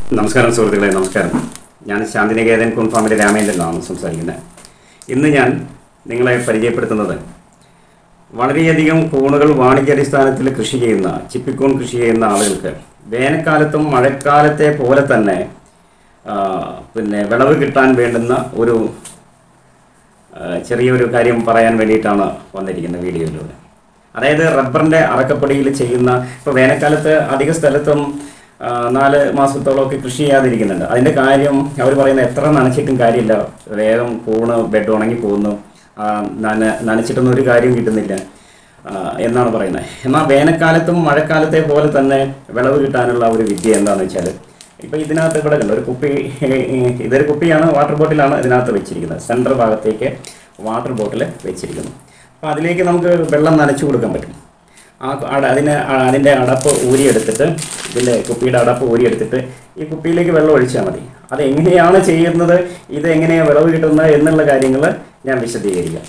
നമസ്കാരം സുഹൃത്തുക്കളെ നമസ്കാരം ഞാൻ ശാന്തിനികേതൻ കുൻഫാമിലെ രാമേന്ദ്രനാണ് സംസാരിക്കുന്നത് ഇന്ന് ഞാൻ നിങ്ങളെ പരിചയപ്പെടുത്തുന്നത് വളരെയധികം കൂണുകൾ വാണിജ്യാടിസ്ഥാനത്തിൽ കൃഷി ചെയ്യുന്ന ചിപ്പിക്കൂൺ കൃഷി ചെയ്യുന്ന ആളുകൾക്ക് വേനൽക്കാലത്തും മഴക്കാലത്തെ പോലെ തന്നെ ആ, പിന്നെ വിളവ് കിട്ടാൻ വേണ്ടുന്ന ഒരു ആ, ചെറിയൊരു കാര്യം പറയാൻ വേണ്ടിയിട്ടാണ് വന്നിരിക്കുന്നത് വീഡിയോയിലൂടെ അതായത് റബ്ബറിൻ്റെ അറക്കപ്പൊടിയിൽ ചെയ്യുന്ന ഇപ്പോൾ വേനൽക്കാലത്ത് അധിക സ്ഥലത്തും ആ, നാല് മാസത്തോളമൊക്കെ കൃഷി ചെയ്യാതിരിക്കുന്നുണ്ട് അതിൻ്റെ കാര്യം അവർ പറയുന്നത് എത്ര നനച്ചിട്ടും കാര്യമില്ല വേഗം കൂണ് ബെഡ് ഉണങ്ങി പോകുന്നു ആ, നന നനച്ചിട്ടൊന്നും ഒരു കാര്യം കിട്ടുന്നില്ല ആ, എന്നാണ് പറയുന്നത് എന്നാൽ വേനൽക്കാലത്തും മഴക്കാലത്തെ പോലെ തന്നെ വിളവ് കിട്ടാനുള്ള ഒരു വിദ്യ എന്താണെന്ന് വെച്ചാൽ ഇപ്പോൾ ഇതിനകത്ത് ഇവിടെ കണ്ടോ ഒരു കുപ്പി ഇതൊരു കുപ്പിയാണ് വാട്ടർ ബോട്ടിലാണ് ഇതിനകത്ത് വെച്ചിരിക്കുന്നത് സെൻറ്റർ ഭാഗത്തേക്ക് വാട്ടർ ബോട്ടിൽ വെച്ചിരിക്കുന്നു അപ്പോൾ അതിലേക്ക് നമുക്ക് വെള്ളം നനച്ചു കൊടുക്കാൻ പറ്റും ആ അട അതിന് അ- അതിൻ്റെ അടപ്പ് ഊരിയെടുത്തിട്ട് ഇതിൻ്റെ കുപ്പിയുടെ അടപ്പ് ഊരിയെടുത്തിട്ട് ഈ കുപ്പിയിലേക്ക് വെള്ളം ഒഴിച്ചാൽ മതി അത് എങ്ങനെയാണ് ചെയ്യുന്നത് ഇത് എങ്ങനെയാണ് വിളവ് കിട്ടുന്നത് എന്നുള്ള കാര്യങ്ങൾ ഞാൻ വിശദീകരിക്കാം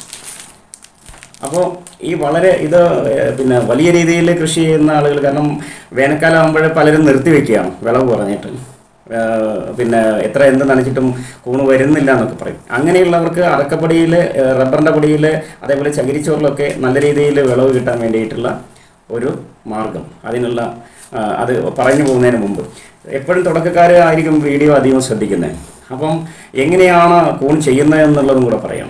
അപ്പോൾ ഈ വളരെ ഇത് ഏഹ്, പിന്നെ വലിയ രീതിയിൽ കൃഷി ചെയ്യുന്ന ആളുകൾ കാരണം വേനൽക്കാലം ആകുമ്പോൾ പലരും നിർത്തിവെക്കുകയാണ് വിളവ് പറഞ്ഞിട്ട് ഏഹ്, പിന്നെ എത്ര എന്ത് നനച്ചിട്ടും കൂണ് വരുന്നില്ല എന്നൊക്കെ പറയും അങ്ങനെയുള്ളവർക്ക് അറക്കപ്പൊടിയിൽ റബ്ബറിൻ്റെ പൊടിയിൽ അതേപോലെ ചകിരിച്ചോറിലൊക്കെ നല്ല രീതിയിൽ വിളവ് കിട്ടാൻ വേണ്ടിയിട്ടുള്ള ഒരു മാർഗം അതിനുള്ള ആ, അത് പറഞ്ഞു പോകുന്നതിന് മുമ്പ് എപ്പോഴും തുടക്കക്കാർ ആയിരിക്കും വീഡിയോ അധികം ശ്രദ്ധിക്കുന്നത് അപ്പം എങ്ങനെയാണ് കൂൺ ചെയ്യുന്നത് എന്നുള്ളതും കൂടെ പറയാം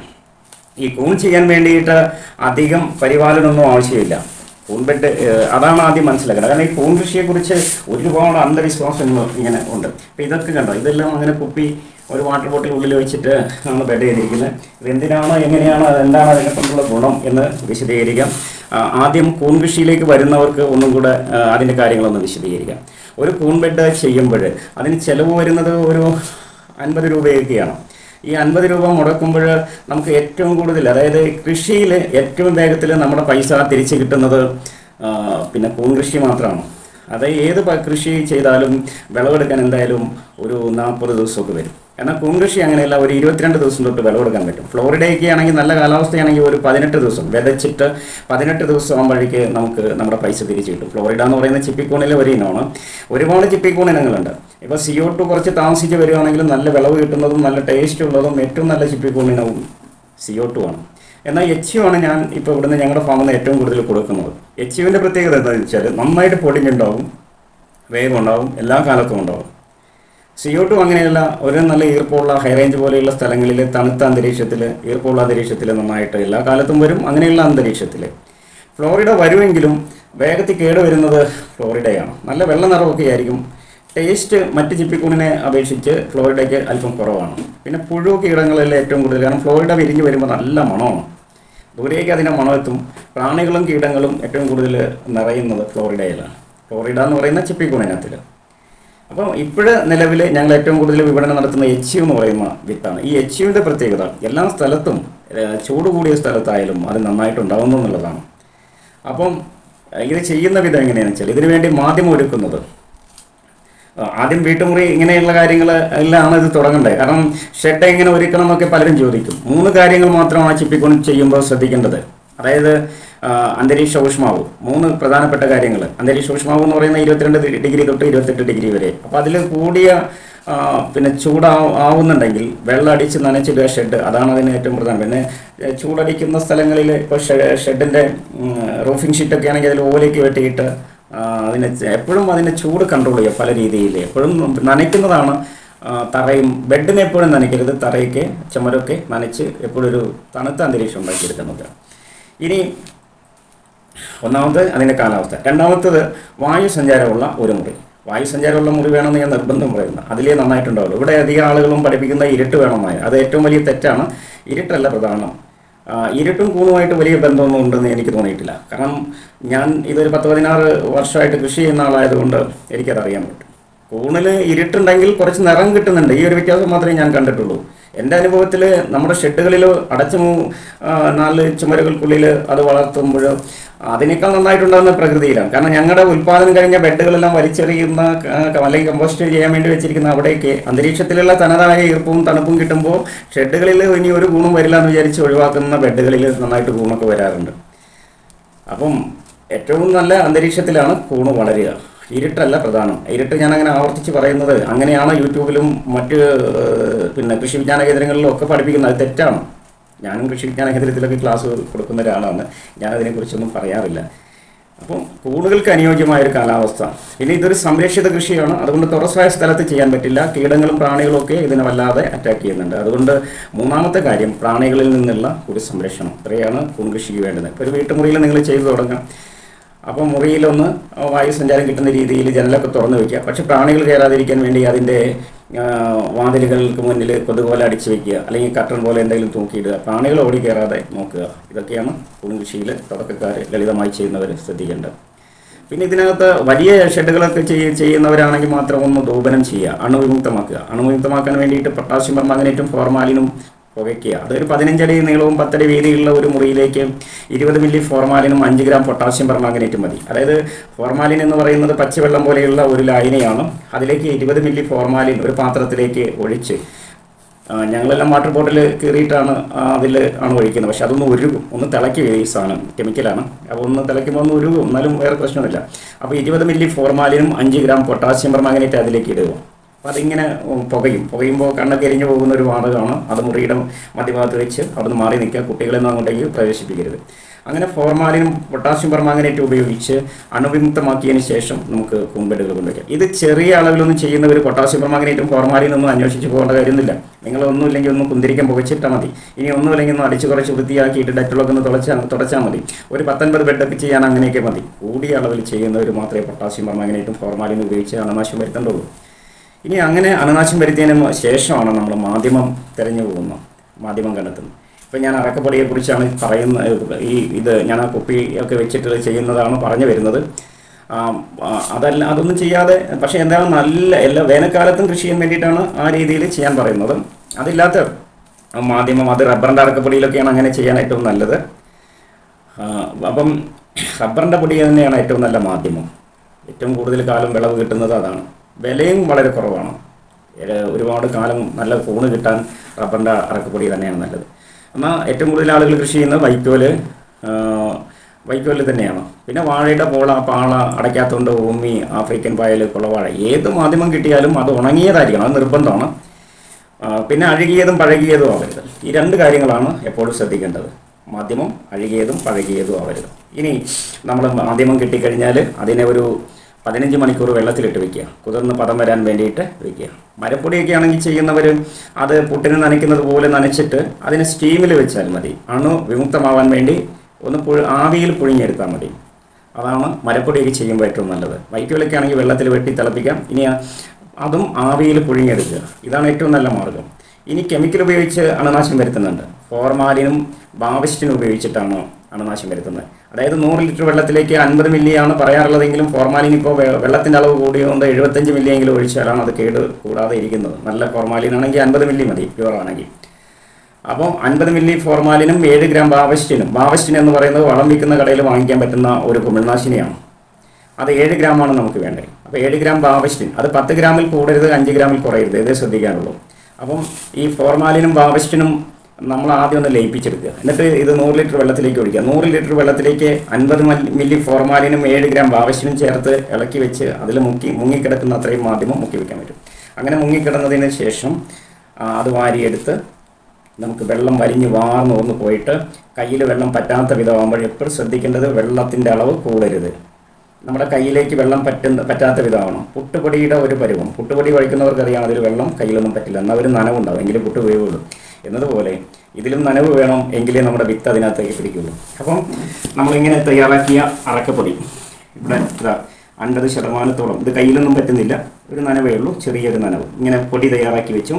ഈ കൂൺ ചെയ്യാൻ വേണ്ടിയിട്ട് അധികം പരിപാലനമൊന്നും ആവശ്യമില്ല കൂൺ ബെഡ് ഏഹ്, അതാണ് ആദ്യം മനസ്സിലാക്കുന്നത് കാരണം ഈ കൂൺ കൃഷിയെക്കുറിച്ച് ഒരുപാട് അന്ധവിശ്വാസങ്ങൾ ഇങ്ങനെ ഉണ്ട് അപ്പം ഇതൊക്കെ കണ്ടോ ഇതെല്ലാം അങ്ങനെ കുപ്പി ഒരു വാട്ടർ ബോട്ടിൽ ഉള്ളിൽ വെച്ചിട്ട് ആണ് ബെഡ് ചെയ്തിരിക്കുന്നത് ഇത് എന്തിനാണ് എങ്ങനെയാണ് എന്താണ് അതിനെ കൊണ്ടുള്ള ഗുണം എന്ന് വിശദീകരിക്കാം ആ, ആദ്യം കൂൺ കൃഷിയിലേക്ക് വരുന്നവർക്ക് ഒന്നും കൂടെ ആ, അതിൻ്റെ കാര്യങ്ങളൊന്ന് വിശദീകരിക്കാം ഒരു കൂൺ ബെഡ് ചെയ്യുമ്പോൾ അതിന് ചിലവ് വരുന്നത് ഒരു അൻപത് രൂപയൊക്കെയാണ് ഈ അൻപത് രൂപ മുടക്കുമ്പോൾ നമുക്ക് ഏറ്റവും കൂടുതൽ അതായത് കൃഷിയിൽ ഏറ്റവും വേഗത്തിൽ നമ്മുടെ പൈസ തിരിച്ച് കിട്ടുന്നത് ആ, പിന്നെ കൂൺ കൃഷി മാത്രമാണ് അത് ഏത് പ- കൃഷി ചെയ്താലും വിളവെടുക്കാൻ എന്തായാലും ഒരു നാൽപ്പത് ദിവസമൊക്കെ വരും എന്നാൽ കൂൺ കൃഷി അങ്ങനെയല്ല ഒരു ഇരുപത്തിരണ്ട് ദിവസം തൊട്ട് വിളവെടുക്കാൻ പറ്റും ഫ്ലോറിഡയൊക്കെ ആണെങ്കിൽ നല്ല കാലാവസ്ഥയാണെങ്കിൽ ഒരു പതിനെട്ട് ദിവസം വിതച്ചിട്ട് പതിനെട്ട് ദിവസം ആകുമ്പോഴേക്ക് നമുക്ക് നമ്മുടെ പൈസ തിരിച്ച് കിട്ടും ഫ്ലോറിഡ എന്ന് പറയുന്ന ചിപ്പിക്കൂണിലെ ഒരു ഇനമാണ് ഒരുപാട് ചിപ്പിക്കൂൺ ഇനങ്ങളുണ്ട് ഇപ്പോൾ സി ഒ ടു കുറച്ച് താമസിച്ച് വരികയാണെങ്കിൽ നല്ല വിളവ് കിട്ടുന്നതും നല്ല ടേസ്റ്റ് ഉള്ളതും ഏറ്റവും നല്ല ചിപ്പിക്കൂൺ ഇനവും സി ഒ ടു ആണ് എന്നാൽ എച്ച് യു ആണ് ഞാൻ ഇപ്പോൾ ഇവിടുന്ന് ഞങ്ങളുടെ ഫാമിൽ നിന്ന് ഏറ്റവും കൂടുതൽ കൊടുക്കുന്നത് എച്ച് യുവിൻ്റെ പ്രത്യേകത എന്താണെന്ന് വെച്ചാൽ നന്നായിട്ട് പൊടിഞ്ഞുണ്ടാവും വേഗം ഉണ്ടാവും എല്ലാ കാലത്തും ഉണ്ടാവും സി ഒ ടു അങ്ങനെയല്ല ഒരു നല്ല ഈർപ്പമുള്ള ഹൈ റേഞ്ച് പോലെയുള്ള സ്ഥലങ്ങളിൽ തണുത്ത അന്തരീക്ഷത്തിൽ ഈർപ്പമുള്ള അന്തരീക്ഷത്തിൽ നന്നായിട്ട് എല്ലാ കാലത്തും വരും അങ്ങനെയുള്ള അന്തരീക്ഷത്തിൽ ഫ്ലോറിഡ വരുമെങ്കിലും വേഗത്തിൽ കേട് വരുന്നത് ഫ്ലോറിഡയാണ് നല്ല വെള്ള നിറമൊക്കെ ആയിരിക്കും ടേസ്റ്റ് മറ്റ് ചിപ്പിക്കൂണിനെ അപേക്ഷിച്ച് ഫ്ലോറിഡയ്ക്ക് അല്പം കുറവാണ് പിന്നെ പുഴു കീടങ്ങളെല്ലാം ഏറ്റവും കൂടുതൽ കാരണം ഫ്ലോറിഡ വിരിഞ്ഞ് വരുമ്പോൾ നല്ല മണമാണ് ദൂരേക്ക് അതിൻ്റെ മണമെത്തും പ്രാണികളും കീടങ്ങളും ഏറ്റവും കൂടുതൽ നിറയുന്നത് ഫ്ലോറിഡയിലാണ് ഫ്ലോറിഡ എന്ന് പറയുന്ന ചിപ്പിക്കൂണിനത്തിൽ അപ്പോൾ ഇപ്പോഴ് നിലവിൽ ഞങ്ങൾ ഏറ്റവും കൂടുതൽ വിപണനം നടത്തുന്ന എച്ച് യു എന്ന് പറയുന്ന വിത്താണ് ഈ എച്ച് യുവിൻ്റെ പ്രത്യേകത എല്ലാ സ്ഥലത്തും ഏഹ്, ചൂട് കൂടിയ സ്ഥലത്തായാലും അത് നന്നായിട്ട് ഉണ്ടാവുന്നു എന്നുള്ളതാണ് അപ്പം ഏഹ്, ഇത് ചെയ്യുന്ന വിധം എങ്ങനെയാണെന്ന് വെച്ചാൽ ഇതിനു വേണ്ടി മാധ്യമം ഒരുക്കുന്നത് ആ, ആദ്യം വീട്ടുമുറി ഇങ്ങനെയുള്ള കാര്യങ്ങൾ എല്ലാം ഇത് തുടങ്ങേണ്ടത് കാരണം ഷെഡ് എങ്ങനെ ഒരുക്കണം എന്നൊക്കെ പലരും ചോദിക്കും മൂന്ന് കാര്യങ്ങൾ മാത്രമാണ് ചിപ്പിക്കൊണ്ട് ചെയ്യുമ്പോൾ ശ്രദ്ധിക്കേണ്ടത് അതായത് ആ, അന്തരീക്ഷ ഊഷ്മാവ് മൂന്ന് പ്രധാനപ്പെട്ട കാര്യങ്ങൾ അന്തരീക്ഷ ഊഷ്മാവ് എന്ന് പറയുന്ന ഇരുപത്തിരണ്ട് ഡിഗ്രി തൊട്ട് ഇരുപത്തെട്ട് ഡിഗ്രി വരെ അപ്പോൾ അതിൽ കൂടിയ ആ, പിന്നെ ചൂടാ ആവുന്നുണ്ടെങ്കിൽ വെള്ളം അടിച്ച് നനച്ചിടുക ഷെഡ് അതാണ് അതിന് ഏറ്റവും പ്രധാനം പിന്നെ ഏ, ചൂടടിക്കുന്ന സ്ഥലങ്ങളിൽ ഇപ്പോൾ ഷെഡിൻ്റെ റൂഫിംഗ് ഷീറ്റൊക്കെ ആണെങ്കിൽ അതിൽ ഓലയ്ക്ക് വെട്ടിയിട്ട് ആ, അതിന് ചെ- എപ്പോഴും അതിനെ ചൂട് കൺട്രോൾ ചെയ്യുക പല രീതിയിൽ എപ്പോഴും നനയ്ക്കുന്നതാണ് ആ, തറയും ബെഡിനെ എപ്പോഴും നനയ്ക്കരുത് തറയൊക്കെ ചുമരൊക്കെ നനച്ച് എപ്പോഴും ഒരു തണുത്ത അന്തരീക്ഷം ഉണ്ടാക്കിയെടുക്കുന്നത് ഇനി ഒന്നാമത് അതിൻ്റെ കാലാവസ്ഥ രണ്ടാമത്തത് വായു സഞ്ചാരമുള്ള ഒരു മുറി വായു സഞ്ചാരമുള്ള മുറി വേണമെന്ന് ഞാൻ നിർബന്ധം പറയുന്നു അതിലേ നന്നായിട്ടുണ്ടാവുള്ളൂ ഇവിടെ അധികം ആളുകളും പഠിപ്പിക്കുന്ന ഇരുട്ട് വേണമെന്നായി അത് ഏറ്റവും വലിയ തെറ്റാണ് ഇരുട്ടല്ല പ്രധാനം ആ, ഇരുട്ടും കൂണുമായിട്ട് വലിയ ബന്ധമൊന്നും ഉണ്ടെന്ന് എനിക്ക് തോന്നിയിട്ടില്ല കാരണം ഞാൻ ഇതൊരു പത്ത് പതിനാറ് വർഷമായിട്ട് കൃഷി ചെയ്യുന്ന ആളായതുകൊണ്ട് എനിക്കത് അറിയാൻ പറ്റും കൂണിൽ ഇരുട്ടുണ്ടെങ്കിൽ കുറച്ച് നിറം കിട്ടുന്നുണ്ട് ഈ ഒരു വ്യത്യാസം മാത്രമേ ഞാൻ കണ്ടിട്ടുള്ളൂ എൻ്റെ അനുഭവത്തിൽ നമ്മുടെ ഷെഡുകളിൽ അടച്ചു മൂ- ആ, നാല് ചുമരുകൾക്കുള്ളിൽ അത് വളർത്തുമ്പോൾ അതിനേക്കാൾ നന്നായിട്ടുണ്ടാകുന്ന പ്രകൃതിയിലാണ് കാരണം ഞങ്ങളുടെ ഉൽപ്പാദനം കഴിഞ്ഞ ബെഡുകളെല്ലാം വലിച്ചെറിയുന്ന ആ, അല്ലെങ്കിൽ കമ്പോസ്റ്റ് ചെയ്യാൻ വേണ്ടി വെച്ചിരിക്കുന്ന അവിടേക്ക് അന്തരീക്ഷത്തിലുള്ള തനതായ ഈർപ്പവും തണുപ്പും കിട്ടുമ്പോൾ ഷെഡുകളിൽ ഇനി ഒരു ഗുണം വരില്ല എന്ന് വിചാരിച്ച് ഒഴിവാക്കുന്ന ബെഡുകളിൽ നന്നായിട്ട് ഗുണമൊക്കെ വരാറുണ്ട് അപ്പം ഏറ്റവും നല്ല അന്തരീക്ഷത്തിലാണ് കൂണ് വളരുക ഇരുട്ടല്ല പ്രധാനം ഇരുട്ട് ഞാൻ അങ്ങനെ ആവർത്തിച്ച് പറയുന്നത് അങ്ങനെയാണ് യൂട്യൂബിലും മറ്റ് ഏഹ്, പിന്നെ കൃഷി വിജ്ഞാന കേന്ദ്രങ്ങളിലും ഒക്കെ പഠിപ്പിക്കുന്നത് അത് തെറ്റാണ് ഞാനും കൃഷി വിജ്ഞാന കേന്ദ്രത്തിലൊക്കെ ക്ലാസ് കൊടുക്കുന്ന ഒരാളാണ് ഞാനതിനെക്കുറിച്ചൊന്നും പറയാറില്ല അപ്പം കൂടുകൾക്ക് അനുയോജ്യമായ ഒരു കാലാവസ്ഥ പിന്നെ ഇതൊരു സംരക്ഷിത കൃഷിയാണ് അതുകൊണ്ട് തുറസായ സ്ഥലത്ത് ചെയ്യാൻ പറ്റില്ല കീടങ്ങളും പ്രാണികളും ഒക്കെ ഇതിനെ വല്ലാതെ അറ്റാക്ക് ചെയ്യുന്നുണ്ട് അതുകൊണ്ട് മൂന്നാമത്തെ കാര്യം പ്രാണികളിൽ നിന്നുള്ള ഒരു സംരക്ഷണം ഇത്രയാണ് കൂൺകൃഷിക്ക് വേണ്ടത് ഇപ്പോൾ ഒരു വീട്ടുമുറിയിൽ നിങ്ങൾ ചെയ്തു തുടങ്ങാം അപ്പോൾ മുറിയിലൊന്ന് വായു സഞ്ചാരം കിട്ടുന്ന രീതിയിൽ ജനലൊക്കെ തുറന്നു വെക്കുക പക്ഷെ പ്രാണികൾ കയറാതിരിക്കാൻ വേണ്ടി അതിൻ്റെ ആ, വാതിലുകൾക്ക് മുന്നിൽ കൊതുകുപോലെ അടിച്ചു വെക്കുക അല്ലെങ്കിൽ കട്ടൺ പോലെ എന്തെങ്കിലും തൂക്കിയിടുക പ്രാണികൾ ഓടി കയറാതെ നോക്കുക ഇതൊക്കെയാണ് കൂൺകൃഷിയിൽ തുടക്കക്കാർ ലളിതമായി ചെയ്യുന്നവർ ശ്രദ്ധിക്കേണ്ടത് പിന്നെ ഇതിനകത്ത് വലിയ ഷെഡുകളൊക്കെ ചെയ്യ ചെയ്യുന്നവരാണെങ്കിൽ മാത്രം ഒന്ന് ധൂപനം ചെയ്യുക അണുവിമുക്തമാക്കുക അണുവിമുക്തമാക്കാൻ വേണ്ടിയിട്ട് പൊട്ടാസ്യം പെർമാങ്ങനേറ്റും ഫോർമാലിനും പുകയ്ക്കുക അതൊരു പതിനഞ്ചടി നീളവും പത്തടി വീതിയുള്ള ഒരു മുറിയിലേക്ക് ഇരുപത് മില്ലി ഫോർമാലിനും അഞ്ച് ഗ്രാം പൊട്ടാസ്യം പെർമാങ്ങനേറ്റും മതി അതായത് ഫോർമാലിൻ എന്ന് പറയുന്നത് പച്ചവെള്ളം പോലെയുള്ള ഒരു ലായനിയാണ് അതിലേക്ക് ഇരുപത് മില്ലി ഫോർമാലിൻ ഒരു പാത്രത്തിലേക്ക് ഒഴിച്ച് ആ, ഞങ്ങളെല്ലാം വാട്ടർ ബോട്ടിൽ കീറിയിട്ടാണ് അതിൽ ആണ് ഒഴിക്കുന്നത് പക്ഷെ അതൊന്ന് ഉരുകും ഒന്ന് തിളയ്ക്കുക ഈ സാധനം കെമിക്കലാണ് അപ്പോൾ ഒന്ന് തിളയ്ക്കുമ്പോൾ ഒന്ന് ഉരുകും എന്നാലും വേറെ പ്രശ്നമില്ല അപ്പോൾ ഇരുപത് മില്ലി ഫോർമാലിനും അഞ്ച് ഗ്രാം പൊട്ടാസ്യം പെർമാങ്ങനേറ്റ് അതിലേക്ക് ഇടുക അപ്പോൾ അതിങ്ങനെ ഉം, പുകയും പുകയുമ്പോൾ കണ്ണൊക്കെ എരിഞ്ഞു പോകുന്ന ഒരു വാതകമാണ് അത് മുറിയുടെ മധ്യഭാഗത്ത് വെച്ച് അവിടുന്ന് മാറി നിൽക്കുക കുട്ടികളെയൊന്നും അങ്ങോട്ടേക്ക് പ്രവേശിപ്പിക്കരുത് അങ്ങനെ ഫോർമാലിനും പൊട്ടാസ്യം പെർമാങ്ങനേറ്റ് ഉപയോഗിച്ച് അണുവിമുക്തമാക്കിയതിന് ശേഷം നമുക്ക് കൂമ്പെടുകൾ കൊണ്ടുവയ്ക്കാം ഇത് ചെറിയ അളവിലൊന്നും ചെയ്യുന്നവർ പൊട്ടാസ്യം പെർമാങ്ങനേറ്റും ഫോർമാലിനും ഒന്നും അന്വേഷിച്ച് പോകേണ്ട കാര്യമൊന്നുമില്ല നിങ്ങളൊന്നും ഇല്ലെങ്കിൽ ഒന്ന് കുന്തിരിക്കാൻ പുകച്ചിട്ടാൽ മതി ഇനി ഒന്നുമില്ലെങ്കിൽ ഒന്ന് അടിച്ച് കുറച്ച് വൃത്തിയാക്കിയിട്ട് ഡെറ്റളൊക്കെ ഒന്ന് തുടച്ചാൽ തുടച്ചാൽ മതി ഒരു പത്തൊൻപത് ബെഡൊക്കെ ചെയ്യാൻ അങ്ങനെയൊക്കെ മതി കൂടിയ അളവിൽ ചെയ്യുന്നവർ മാത്രമേ പൊട്ടാസ്യം പെർമാങ്ങനേറ്റും ഫോർമാലിനും ഉപയോഗിച്ച് അണുനാശം വരുത്തേണ്ടുള്ളൂ ഇനി അങ്ങനെ അണുനാശം വരുത്തിയതിന് ശേഷമാണ് നമ്മൾ മാധ്യമം തിരഞ്ഞു പോകുന്നത് മാധ്യമം കണ്ടെത്തുന്നത് ഇപ്പം ഞാൻ അറക്കപ്പൊടിയെക്കുറിച്ചാണ് പറയുന്ന ഈ ഇത് ഞാൻ ആ കുപ്പി ഒക്കെ വെച്ചിട്ട് ചെയ്യുന്നതാണ് പറഞ്ഞു വരുന്നത് ആ, ആ, അതല്ല അതൊന്നും ചെയ്യാതെ പക്ഷേ എന്താണ് നല്ല എല്ലാ വേനൽക്കാലത്തും കൃഷി ചെയ്യാൻ വേണ്ടിയിട്ടാണ് ആ രീതിയിൽ ചെയ്യാൻ പറയുന്നത് അതില്ലാത്ത മാധ്യമം അത് റബ്ബറിൻ്റെ അറക്കപ്പൊടിയിലൊക്കെയാണ് അങ്ങനെ ചെയ്യാൻ ഏറ്റവും നല്ലത് ആ, അപ്പം റബ്ബറിൻ്റെ പൊടി തന്നെയാണ് ഏറ്റവും നല്ല മാധ്യമം ഏറ്റവും കൂടുതൽ കാലം വിളവ് കിട്ടുന്നത് അതാണ് വിലയും വളരെ കുറവാണ് ഏ, ഒരുപാട് കാലം നല്ല കൂണ് കിട്ടാൻ റബ്ബറിൻ്റെ അറക്കപ്പൊടി തന്നെയാണ് നല്ലത് എന്നാൽ ഏറ്റവും കൂടുതൽ ആളുകൾ കൃഷി ചെയ്യുന്നത് വൈക്കോല് ആ, വൈക്കോല് തന്നെയാണ് പിന്നെ വാഴയുടെ പോള പാള അടയ്ക്കാത്തോണ്ട് ഭൂമി ആഫ്രിക്കൻ പായൽ കുളവാഴ ഏത് മാധ്യമം കിട്ടിയാലും അത് ഉണങ്ങിയതായിരിക്കണം അത് നിർബന്ധമാണ് ആ, പിന്നെ അഴുകിയതും പഴകിയതും ആവരുത് ഈ രണ്ട് കാര്യങ്ങളാണ് എപ്പോഴും ശ്രദ്ധിക്കേണ്ടത് മാധ്യമം അഴുകിയതും പഴകിയതും ആവരുത് ഇനി നമ്മൾ മാധ്യമം കിട്ടിക്കഴിഞ്ഞാൽ അതിനെ ഒരു പതിനഞ്ച് മണിക്കൂർ വെള്ളത്തിലിട്ട് വെക്കുക കുതിർന്ന് പദം വരാൻ വേണ്ടിയിട്ട് വെക്കുക മരപ്പൊടിയൊക്കെ ആണെങ്കിൽ ചെയ്യുന്നവർ അത് പുട്ടിന് നനയ്ക്കുന്നത് പോലെ നനച്ചിട്ട് അതിനെ സ്റ്റീമിൽ വെച്ചാൽ മതി അണു വിമുക്തമാവാൻ വേണ്ടി ഒന്ന് പുഴ ആവിയിൽ പുഴുങ്ങിയെടുത്താൽ മതി അതാണ് മരപ്പൊടിയൊക്കെ ചെയ്യുമ്പോൾ ഏറ്റവും നല്ലത് വൈക്കോലൊക്കെ ആണെങ്കിൽ വെള്ളത്തിൽ വെട്ടി തിളപ്പിക്കാം ഇനി ആ- അതും ആവിയിൽ പുഴുങ്ങിയെടുക്കുക ഇതാണ് ഏറ്റവും നല്ല മാർഗം ഇനി കെമിക്കൽ ഉപയോഗിച്ച് അണുനാശം വരുത്തുന്നുണ്ട് ഫോർമാലിനും ബാവിസ്റ്റിനും ഉപയോഗിച്ചിട്ടാണ് അണുനാശം വരുത്തുന്നത് അതായത് നൂറ് ലിറ്റർ വെള്ളത്തിലേക്ക് അൻപത് മില്ലിയാണ് പറയാറുള്ളതെങ്കിലും ഫോർമാലിൻ ഇപ്പോൾ വെള്ളത്തിൻ്റെ അളവ് കൂടിയതുകൊണ്ട് എഴുപത്തഞ്ച് മില്ലിയെങ്കിലും ഒഴിച്ചാലാണ് അത് കേട് കൂടാതെ ഇരിക്കുന്നത് നല്ല ഫോർമാലിൻ ആണെങ്കിൽ അൻപത് മില്ലി മതി പ്യുവർ ആണെങ്കിൽ അപ്പോൾ അൻപത് മില്ലി ഫോർമാലിനും ഏഴ് ഗ്രാം ബാവസ്റ്റിനും ബാവസ്റ്റിൻ എന്ന് പറയുന്നത് വളം വിൽക്കുന്ന കടയിൽ വാങ്ങിക്കാൻ പറ്റുന്ന ഒരു കുമിൾനാശിനിയാണ് അത് ഏഴ് ഗ്രാമാണ് നമുക്ക് വേണ്ടത് അപ്പോൾ ഏഴ് ഗ്രാം ബാവസ്റ്റിൻ അത് പത്ത് ഗ്രാമിൽ കൂടരുത് അഞ്ച് ഗ്രാമിൽ കുറയരുത് ഇതേ ശ്രദ്ധിക്കാനുള്ളൂ അപ്പം ഈ ഫോർമാലിനും ബാവസ്റ്റിനും നമ്മൾ ആദ്യം ഒന്ന് ലയിപ്പിച്ചെടുക്കുക എന്നിട്ട് ഇത് നൂറ് ലിറ്റർ വെള്ളത്തിലേക്ക് ഒഴിക്കുക നൂറ് ലിറ്റർ വെള്ളത്തിലേക്ക് അൻപത് മില്ലി ഫോർമാലിനും ഏഴ് ഗ്രാം ബാവസ്റ്റിനും ചേർത്ത് ഇളക്കി വെച്ച് അതിൽ മുക്കി മുങ്ങിക്കിടക്കുന്ന അത്രയും മാധ്യമം മുക്കി വെക്കാൻ പറ്റും അങ്ങനെ മുങ്ങിക്കിടന്നതിന് ശേഷം ആ, അത് വാരിയെടുത്ത് നമുക്ക് വെള്ളം വലിഞ്ഞ് വാർന്ന് ഒന്ന് പോയിട്ട് കയ്യിൽ വെള്ളം പറ്റാത്ത വിധമാകുമ്പോൾ എപ്പോഴും ശ്രദ്ധിക്കേണ്ടത് വെള്ളത്തിൻ്റെ അളവ് കൂടരുത് നമ്മുടെ കയ്യിലേക്ക് വെള്ളം പറ്റുന്ന പറ്റാത്ത വിധമാവണം പുട്ടുപൊടിയുടെ ഒരു പരുവം പുട്ടുപൊടി കഴിക്കുന്നവർക്കറിയാം അതിൽ വെള്ളം കയ്യിലൊന്നും പറ്റില്ല എന്നാൽ ഒരു നനവുണ്ടാവും എങ്കിലും പുട്ട് വേവുള്ളൂ എന്നതുപോലെ ഇതിലും നനവ് വേണം എങ്കിലേ നമ്മുടെ വിത്ത് അതിനകത്തേക്ക് പിടിക്കുള്ളൂ അപ്പം നമ്മളിങ്ങനെ തയ്യാറാക്കിയ അറക്കപ്പൊടി ഇവിടെ ഇതാ അൻപത് ശതമാനത്തോളം ഇത് കയ്യിലൊന്നും പറ്റുന്നില്ല ഒരു നനവേ ഉള്ളൂ ചെറിയൊരു നനവ് ഇങ്ങനെ പൊടി തയ്യാറാക്കി വെച്ചു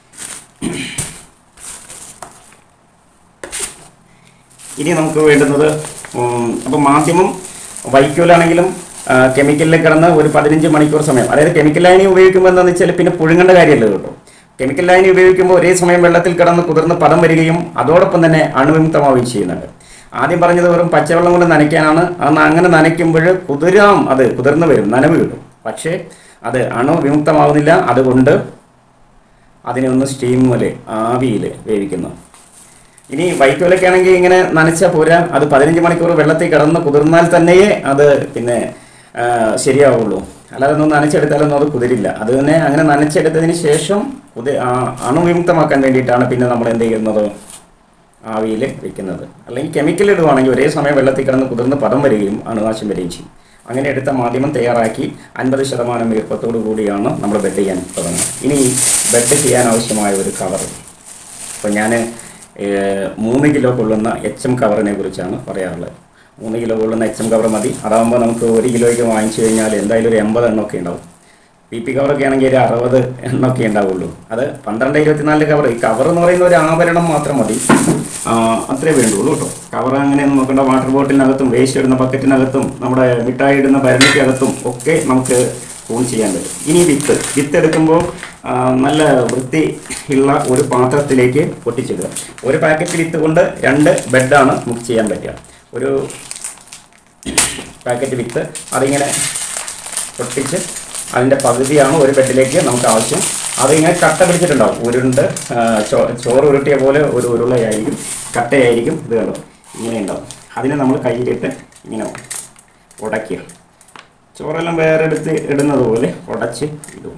ഇനി നമുക്ക് വേണ്ടുന്നത് ഉം, അപ്പം മാധ്യമം വൈക്കോലാണെങ്കിലും ആ, കെമിക്കലിൽ കിടന്ന് ഒരു പതിനഞ്ച് മണിക്കൂർ സമയം അതായത് കെമിക്കൽ ലൈനി ഉപയോഗിക്കുമ്പോൾ എന്താണെന്ന് വെച്ചാൽ പിന്നെ പുഴുങ്ങേണ്ട കാര്യമല്ല കേട്ടോ കെമിക്കൽ ലൈനി ഉപയോഗിക്കുമ്പോൾ ഒരേ സമയം വെള്ളത്തിൽ കിടന്ന് കുതിർന്ന് പദം വരികയും അതോടൊപ്പം തന്നെ അണുവിമുക്തമാവുകയും ചെയ്യുന്നുണ്ട് ആദ്യം പറഞ്ഞത് വെറും പച്ചവെള്ളം കൊണ്ട് നനയ്ക്കാനാണ് അന്ന് അങ്ങനെ നനയ്ക്കുമ്പോൾ കുതിരാം അത് കുതിർന്ന് വരും നനവ് കിട്ടും പക്ഷേ അത് അണു വിമുക്തമാവുന്നില്ല അതുകൊണ്ട് അതിനെ ഒന്ന് സ്റ്റീമിൽ ആവിയിൽ വേവിക്കുന്നു ഇനി വൈക്കോലൊക്കെ ആണെങ്കിൽ ഇങ്ങനെ നനച്ചാൽ പോരാ അത് പതിനഞ്ച് മണിക്കൂർ വെള്ളത്തിൽ കിടന്ന് കുതിർന്നാൽ തന്നെയേ അത് പിന്നെ ആ, ശരിയാവുള്ളൂ അല്ലാതെ ഒന്നും നനച്ചെടുത്താലൊന്നും അത് കുതിരില്ല അത് തന്നെ അങ്ങനെ നനച്ചെടുത്തതിന് ശേഷം കുതി ആ, അണുവിമുക്തമാക്കാൻ വേണ്ടിയിട്ടാണ് പിന്നെ നമ്മൾ എന്ത് ചെയ്യുന്നത് ആവിയിൽ വെക്കുന്നത് അല്ലെങ്കിൽ കെമിക്കൽ ഇടുവാണെങ്കിൽ ഒരേ സമയം വെള്ളത്തിൽ കിടന്ന് കുതിർന്ന് പദം വരികയും അണുനാശം വരികയും ചെയ്യും അങ്ങനെ എടുത്ത മാധ്യമം തയ്യാറാക്കി അൻപത് ശതമാനം ഈർപ്പത്തോടു കൂടിയാണ് നമ്മൾ ബെഡ് ചെയ്യാൻ തുടങ്ങുന്നത് ഇനി ബെഡ് ചെയ്യാൻ ആവശ്യമായ ഒരു കവർ അപ്പോൾ ഞാൻ മൂന്ന് കിലോ കൊള്ളുന്ന എച്ച് എം കവറിനെ കുറിച്ചാണ് പറയാറുള്ളത് മൂന്ന് കിലോ കൊള്ളുന്ന എച്ച് എം കവർ മതി അതാകുമ്പോൾ നമുക്ക് ഒരു കിലോയ്ക്ക് വാങ്ങിച്ചു കഴിഞ്ഞാൽ എന്തായാലും ഒരു എൺപത് എണ്ണമൊക്കെ ഉണ്ടാവും പി പി കവറൊക്കെ ആണെങ്കിൽ ഒരു അറുപത് എണ്ണമൊക്കെ ഉണ്ടാവുള്ളൂ അത് പന്ത്രണ്ട് ഇരുപത്തിനാല് കവർ ഈ കവർ എന്ന് പറയുന്ന ഒരു ആഭരണം മാത്രം മതി ആ, അത്രേ വേണ്ടുള്ളൂ കേട്ടോ കവർ അങ്ങനെ നോക്കേണ്ട വാട്ടർ ബോട്ടിലിനകത്തും വേസ്റ്റ് ഇടുന്ന ബക്കറ്റിനകത്തും നമ്മുടെ മിഠായി ഇടുന്ന ഭരണിക്കകത്തും ഒക്കെ നമുക്ക് കൂൺ ചെയ്യാൻ പറ്റും ഇനി വിത്ത് വിത്ത് എടുക്കുമ്പോൾ ആ, നല്ല വൃത്തി ഉള്ള ഒരു പാത്രത്തിലേക്ക് പൊട്ടിച്ചിടുക ഒരു പാക്കറ്റ് വിത്ത് കൊണ്ട് രണ്ട് ബെഡാണ് നമുക്ക് ചെയ്യാൻ പറ്റുക ഒരു പാക്കറ്റ് വിത്ത് അതിങ്ങനെ പൊട്ടിച്ച് അതിൻ്റെ പകുതിയാണ് ഒരു ബെഡിലേക്ക് നമുക്ക് ആവശ്യം അതിങ്ങനെ കട്ട പിടിച്ചിട്ടുണ്ടാവും ഉരുണ്ട് ആ, ചോ- ചോറ് ഉരുട്ടിയ പോലെ ഒരു ഉരുളയായിരിക്കും കട്ടയായിരിക്കും ഇത് കണ്ടോ ഇങ്ങനെ ഉണ്ടാവും അതിനെ നമ്മൾ കയ്യിലിട്ട് ഇങ്ങനെ ഉടയ്ക്കുക ചോറെല്ലാം വേറെ എടുത്ത് ഇടുന്നത് പോലെ ഉടച്ച് ഇടും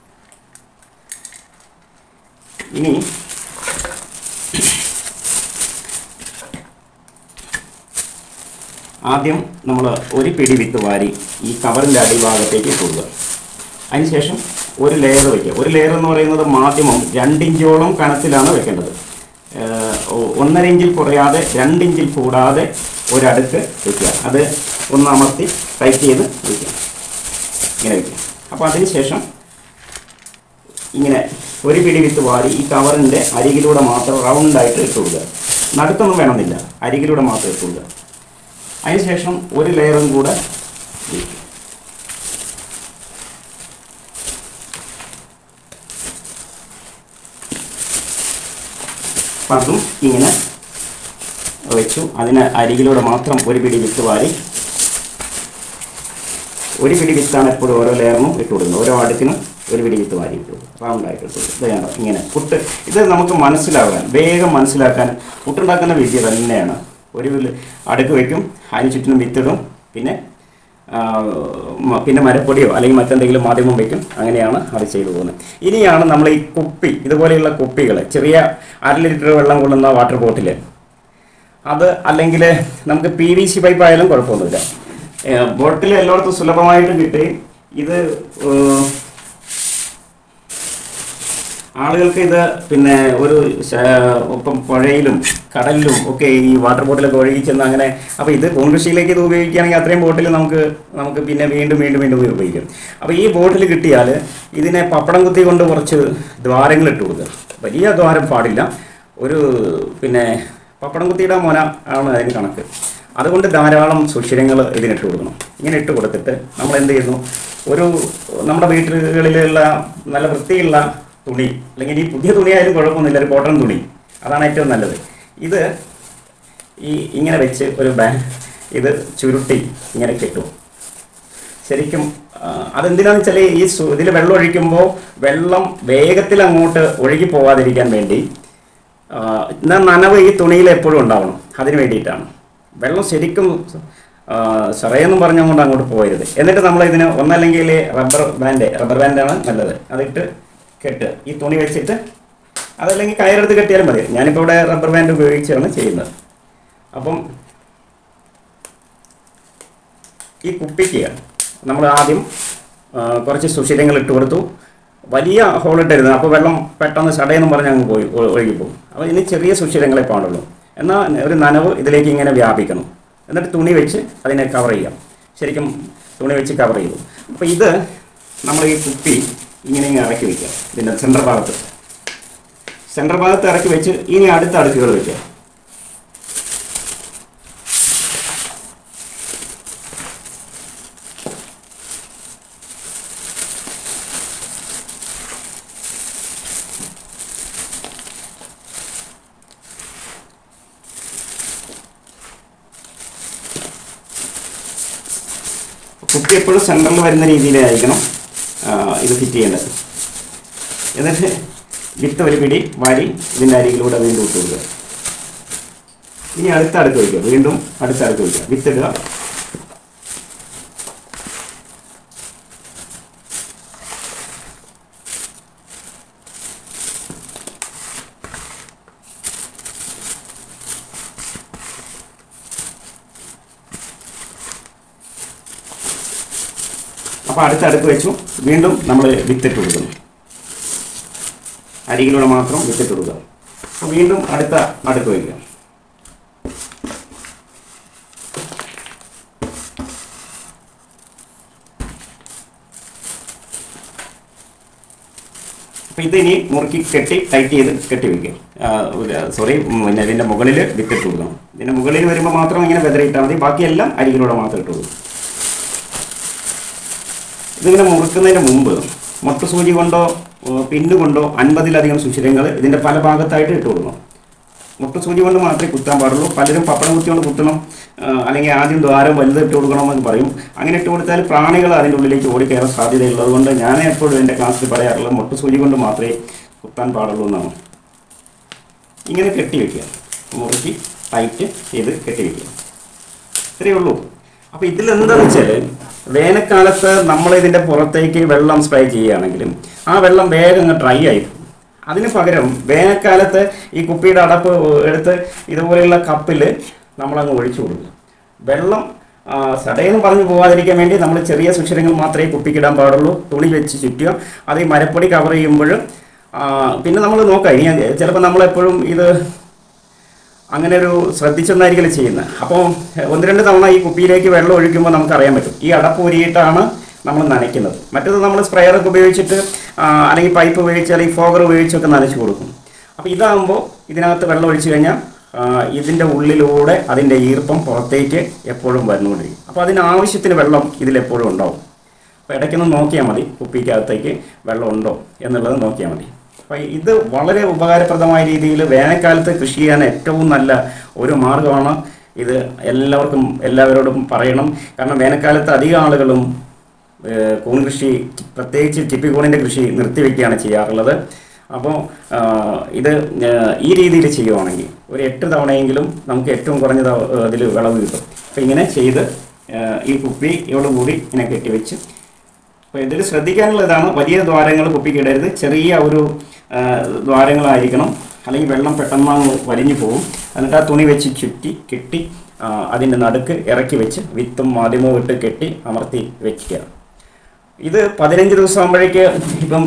ഇനി ആദ്യം നമ്മൾ ഒരു പിടി വിത്ത് വാരി ഈ കവറിൻ്റെ അടിഭാഗത്തേക്ക് കൊടുക്കുക അതിനുശേഷം ഒരു ലെയർ വയ്ക്കുക ഒരു ലെയർ എന്ന് പറയുന്നത് മാധ്യമം രണ്ടിഞ്ചോളം കനത്തിലാണ് വെക്കേണ്ടത് ഏഹ് ഒ- ഒന്നര ഇഞ്ചിൽ കുറയാതെ രണ്ടിഞ്ചിൽ കൂടാതെ ഒരടുക്ക് വയ്ക്കുക അത് ഒന്ന് അമർത്തി ടൈറ്റ് ചെയ്ത് വയ്ക്കുക ഇങ്ങനെ വയ്ക്കുക അപ്പോൾ അതിനുശേഷം ഇങ്ങനെ ഒരു പിടി വിത്ത് വാരി ഈ കവറിൻ്റെ അരികിലൂടെ മാത്രം റൗണ്ടായിട്ട് ഇട്ട് കൊടുക്കുക നടുത്തൊന്നും വേണമെന്നില്ല അരികിലൂടെ മാത്രം ഇട്ട് കൊടുക്കുക അതിനുശേഷം ഒരു ലെയറും കൂടെ വയ്ക്കുക. അപ്പം അതും ഇങ്ങനെ വെച്ചു അതിന് അരികിലൂടെ മാത്രം ഒരു പിടി വിത്ത് വാരി ഒരു പിടി വിത്താണ് എപ്പോഴും ഓരോ ലെയറിനും ഇട്ട് കൊടുക്കുന്നത് ഓരോ അടുക്കിനും ഒരു പിടി വിത്ത് വാരി ഇട്ടു റൗണ്ടായിട്ട് ഇട്ടു ഇത് കണ്ടോ ഇങ്ങനെ പുട്ട് ഇത് നമുക്ക് മനസ്സിലാകാൻ വേഗം മനസ്സിലാക്കാൻ പുട്ടുണ്ടാക്കുന്ന വിദ്യ തന്നെയാണ് ഒരു വില് അടുക്ക് വയ്ക്കും അതിന് ചുറ്റിനും വിത്തിടും പിന്നെ ആ, മ- പിന്നെ മരപ്പൊടിയോ അല്ലെങ്കിൽ മറ്റെന്തെങ്കിലും മാധ്യമം വയ്ക്കും അങ്ങനെയാണ് അത് ചെയ്തു പോകുന്നത് ഇനിയാണ് നമ്മൾ ഈ കുപ്പി ഇതുപോലെയുള്ള കുപ്പികൾ ചെറിയ അര ലിറ്റർ വെള്ളം കൊള്ളുന്ന വാട്ടർ ബോട്ടിൽ അത് അല്ലെങ്കിൽ നമുക്ക് പി വി സി പൈപ്പ് ആയാലും കുഴപ്പമൊന്നുമില്ല ബോട്ടിൽ എല്ലായിടത്തും സുലഭമായിട്ട് കിട്ടി ഇത് ഏഹ്, ആളുകൾക്ക് ഇത് പിന്നെ ഒരു ശ- ഇപ്പം പുഴയിലും കടലിലും ഒക്കെ ഈ വാട്ടർ ബോട്ടിലൊക്കെ ഒഴുകി ചെന്ന് അങ്ങനെ അപ്പോൾ ഇത് കോൺകൃഷിയിലേക്ക് ഇത് ഉപയോഗിക്കുകയാണെങ്കിൽ അത്രയും ബോട്ടിൽ നമുക്ക് നമുക്ക് പിന്നെ വീണ്ടും വീണ്ടും വീണ്ടും ഉപയോഗിക്കും അപ്പോൾ ഈ ബോട്ടിൽ കിട്ടിയാൽ ഇതിനെ പപ്പടം കുത്തി കൊണ്ട് കുറച്ച് ദ്വാരങ്ങൾ ഇട്ട് കൊടുക്കുക വലിയ ദ്വാരം പാടില്ല ഒരു പിന്നെ പപ്പടം കുത്തിയുടെ മുന ആണ് അതിന് കണക്ക് അതുകൊണ്ട് ധാരാളം സുഷിരങ്ങൾ ഇതിനിട്ട് കൊടുക്കണം ഇങ്ങനെ ഇട്ട് കൊടുത്തിട്ട് നമ്മൾ എന്ത് ചെയ്യുന്നു ഒരു നമ്മുടെ വീട്ടുകളിലുള്ള നല്ല വൃത്തിയുള്ള തുണി അല്ലെങ്കിൽ ഈ പുതിയ തുണിയായാലും കുഴപ്പമൊന്നുമില്ല ഒരു കോട്ടൺ തുണി അതാണ് ഏറ്റവും നല്ലത് ഇത് ഈ ഇങ്ങനെ വെച്ച് ഒരു ബാ ഇത് ചുരുട്ടി ഇങ്ങനെ കെട്ടും ശരിക്കും ആ, അതെന്തിനാന്ന് വെച്ചാൽ ഈ ഇതിൽ വെള്ളം ഒഴിക്കുമ്പോൾ വെള്ളം വേഗത്തിൽ അങ്ങോട്ട് ഒഴുകി പോവാതിരിക്കാൻ വേണ്ടി ആ, എന്നാൽ നനവ് ഈ തുണിയിൽ എപ്പോഴും ഉണ്ടാവണം അതിന് വേണ്ടിയിട്ടാണ് വെള്ളം ശരിക്കും ആ, സറയെന്നും പറഞ്ഞുകൊണ്ട് അങ്ങോട്ട് പോകരുത് എന്നിട്ട് നമ്മൾ ഇതിന് ഒന്നല്ലെങ്കിൽ റബ്ബർ ബാൻഡ് റബ്ബർ ബാൻഡാണ് നല്ലത് അതിട്ട് കെട്ടുക ഈ തുണി വെച്ചിട്ട് അതല്ലെങ്കിൽ കയറെടുത്ത് കെട്ടിയാലും മതി ഞാനിപ്പോൾ ഇവിടെ റബ്ബർ ബാൻഡ് ഉപയോഗിച്ചാണ് ചെയ്യുന്നത് അപ്പം ഈ കുപ്പിക്ക് നമ്മൾ ആദ്യം ആ, കുറച്ച് സുഷിരങ്ങൾ ഇട്ട് കൊടുത്തു വലിയ ഹോൾ ഇട്ടരുത് അപ്പോൾ വെള്ളം പെട്ടെന്ന് ചടയെന്നും പറഞ്ഞ് അങ്ങ് പോയി ഒ- ഒഴുകിപ്പോകും അപ്പോൾ ഇനി ചെറിയ സുഷിരങ്ങളെ പാടുള്ളൂ എന്നാൽ ഒരു നനവ് ഇതിലേക്ക് ഇങ്ങനെ വ്യാപിക്കണം എന്നിട്ട് തുണി വെച്ച് അതിനെ കവർ ചെയ്യാം ശരിക്കും തുണി വെച്ച് കവർ ചെയ്തു അപ്പോൾ ഇത് നമ്മൾ ഈ കുപ്പി ഇങ്ങനെ ഇങ്ങനെ ഇറക്കി വയ്ക്കുക ഇതിൻ്റെ സെൻറ്റർ ഭാഗത്ത് സെൻറ്റർ ഭാഗത്ത് ഇറക്കി വെച്ച് ഇനി അടുത്ത അടുക്കുകൾ വയ്ക്കുക കുപ്പി എപ്പോഴും സെൻറ്ററിൽ വരുന്ന രീതിയിലായിരിക്കണം ആ, ഇത് ഫിറ്റ് ചെയ്യേണ്ടത് എന്നിട്ട് വിത്ത് ഒരു പിടി വാരി ഇതിൻ്റെ അരികിലൂടെ വീണ്ടും ഇട്ട് കൊടുക്കുക ഇനി അടുത്ത അടുത്ത് വയ്ക്കുക വീണ്ടും അടുത്ത അടുത്ത് വയ്ക്കുക വിത്ത് ഇടുക അപ്പോൾ അടുത്ത അടുത്ത് വെച്ചു വീണ്ടും നമ്മൾ വിത്തിട്ട് കൊടുക്കുന്നു അരികിലൂടെ മാത്രം വിത്തിട്ട് കൊടുക്കുക അപ്പോൾ വീണ്ടും അടുത്ത അടുത്ത് വയ്ക്കുക അപ്പോൾ ഇതിനി മുറുക്കി കെട്ടി ടൈറ്റ് ചെയ്ത് കെട്ടി വയ്ക്കും സോറി പിന്നെ ഇതിൻ്റെ മുകളിൽ വിത്തിട്ട് കൊടുക്കണം ഇതിൻ്റെ മുകളിൽ വരുമ്പോൾ മാത്രം ഇങ്ങനെ വെതറിയിട്ടാൽ മതി ബാക്കിയെല്ലാം അരികിലൂടെ മാത്രം ഇട്ട് കൊടുക്കും ഇതിങ്ങനെ മുറുക്കുന്നതിന് മുമ്പ് മുട്ടുസൂചി കൊണ്ടോ ഏഹ് പിന്ന് കൊണ്ടോ അൻപതിലധികം സുഷിരങ്ങൾ ഇതിൻ്റെ പല ഭാഗത്തായിട്ട് ഇട്ട് കൊടുക്കണം മുട്ടുസൂചി കൊണ്ട് മാത്രമേ കുത്താൻ പാടുള്ളൂ പലരും പപ്പടം കുത്തി കൊണ്ട് കുത്തണം ഏഹ് അല്ലെങ്കിൽ ആദ്യം ദ്വാരം വലുത് ഇട്ട് കൊടുക്കണമെന്ന് പറയും അങ്ങനെ ഇട്ട് കൊടുത്താൽ പ്രാണികൾ അതിൻ്റെ ഉള്ളിലേക്ക് ഓടിക്കയറാൻ സാധ്യതയുള്ളത് കൊണ്ട് ഞാൻ എപ്പോഴും എൻ്റെ ക്ലാസ്സിൽ പറയാറുള്ളത് മുട്ടുസൂചി കൊണ്ട് മാത്രമേ കുത്താൻ പാടുള്ളൂ എന്നാണ് ഇങ്ങനെ കെട്ടി വയ്ക്കുക മുറുക്കി ടൈറ്റ് ചെയ്ത് കെട്ടി വയ്ക്കുക ഇത്രയേ ഉള്ളൂ അപ്പോൾ ഇതിൽ എന്താണെന്ന് വെച്ചാൽ വേനൽക്കാലത്ത് നമ്മൾ ഇതിൻ്റെ പുറത്തേക്ക് വെള്ളം സ്പ്രേ ചെയ്യുകയാണെങ്കിലും ആ വെള്ളം വേഗം അങ്ങ് ഡ്രൈ ആയി പോകും. അതിന് പകരം വേനൽക്കാലത്ത് ഈ കുപ്പിയുടെ അടപ്പ് എടുത്ത് ഇതുപോലെയുള്ള കപ്പിൽ നമ്മളങ്ങ് ഒഴിച്ചു കൊടുക്കുക വെള്ളം ആ, സടയെന്ന് പറഞ്ഞു പോകാതിരിക്കാൻ വേണ്ടി നമ്മൾ ചെറിയ സുഷിരങ്ങൾ മാത്രമേ കുപ്പിക്കിടാൻ പാടുള്ളൂ തുണി വെച്ച് ചുറ്റുക അത് ഈ മരപ്പൊടി കവർ ചെയ്യുമ്പോൾ പിന്നെ നമ്മൾ നോക്കാം ഇനി ചിലപ്പോൾ നമ്മളെപ്പോഴും ഇത് അങ്ങനെ ഒരു ശ്രദ്ധിച്ചൊന്നായിരിക്കില്ല ചെയ്യുന്നത് അപ്പോൾ ഒന്ന് രണ്ട് തവണ ഈ കുപ്പിയിലേക്ക് വെള്ളം ഒഴിക്കുമ്പോൾ നമുക്കറിയാൻ പറ്റും ഈ അടപ്പ് ഊരിയിട്ടാണ് നമ്മൾ നനയ്ക്കുന്നത് മറ്റത് നമ്മൾ സ്പ്രെയറൊക്കെ ഉപയോഗിച്ചിട്ട് ആ, അല്ലെങ്കിൽ പൈപ്പ് ഉപയോഗിച്ച് അല്ലെങ്കിൽ ഫോഗർ ഉപയോഗിച്ചൊക്കെ നനച്ചു കൊടുക്കും അപ്പോൾ ഇതാകുമ്പോൾ ഇതിനകത്ത് വെള്ളം ഒഴിച്ചു കഴിഞ്ഞാൽ ആ, ഇതിൻ്റെ ഉള്ളിലൂടെ അതിൻ്റെ ഈർപ്പം പുറത്തേക്ക് എപ്പോഴും വരുന്നുകൊണ്ടിരിക്കും അപ്പോൾ അതിന് ആവശ്യത്തിന് വെള്ളം ഇതിലെപ്പോഴും ഉണ്ടാവും അപ്പോൾ ഇടയ്ക്കൊന്ന് നോക്കിയാൽ മതി കുപ്പിക്കകത്തേക്ക് വെള്ളം ഉണ്ടോ എന്നുള്ളത് നോക്കിയാൽ മതി അപ്പോൾ ഇത് വളരെ ഉപകാരപ്രദമായ രീതിയിൽ വേനൽക്കാലത്ത് കൃഷി ചെയ്യാൻ ഏറ്റവും നല്ല ഒരു മാർഗ്ഗമാണ് ഇത് എല്ലാവർക്കും എല്ലാവരോടും പറയണം കാരണം വേനൽക്കാലത്ത് അധികം ആളുകളും ഏഹ്, കൂൺ കൃഷി പ്രത്യേകിച്ച് ചിപ്പിക്കൂണിൻ്റെ കൃഷി നിർത്തിവെക്കുകയാണ് ചെയ്യാറുള്ളത് അപ്പോൾ ഇത് ഏഹ്, ഈ രീതിയിൽ ചെയ്യുവാണെങ്കിൽ ഒരു എട്ട് തവണയെങ്കിലും നമുക്ക് ഏറ്റവും കുറഞ്ഞ ഇതിൽ വിളവ് കിട്ടും അപ്പോൾ ഇങ്ങനെ ചെയ്ത് ഏഹ്, ഈ കുപ്പിയോടുകൂടി ഇങ്ങനെ കെട്ടിവെച്ച് അപ്പോൾ ഇതിൽ ശ്രദ്ധിക്കാനുള്ളതാണ് വലിയ ദ്വാരങ്ങൾ കുപ്പിക്കിടരുത് ചെറിയ ഒരു ആ, ദ്വാരങ്ങളായിരിക്കണം അല്ലെങ്കിൽ വെള്ളം പെട്ടെന്ന് അങ്ങ് വലിഞ്ഞു പോകും എന്നിട്ട് ആ തുണി വെച്ച് ചുറ്റി കെട്ടി ആ, അതിൻ്റെ നടുക്ക് ഇറക്കി വെച്ച് വിത്തും മാധ്യമവും ഇട്ട് കെട്ടി അമർത്തി വെക്കുക ഇത് പതിനഞ്ച് ദിവസം ആകുമ്പോഴേക്ക് ഇപ്പം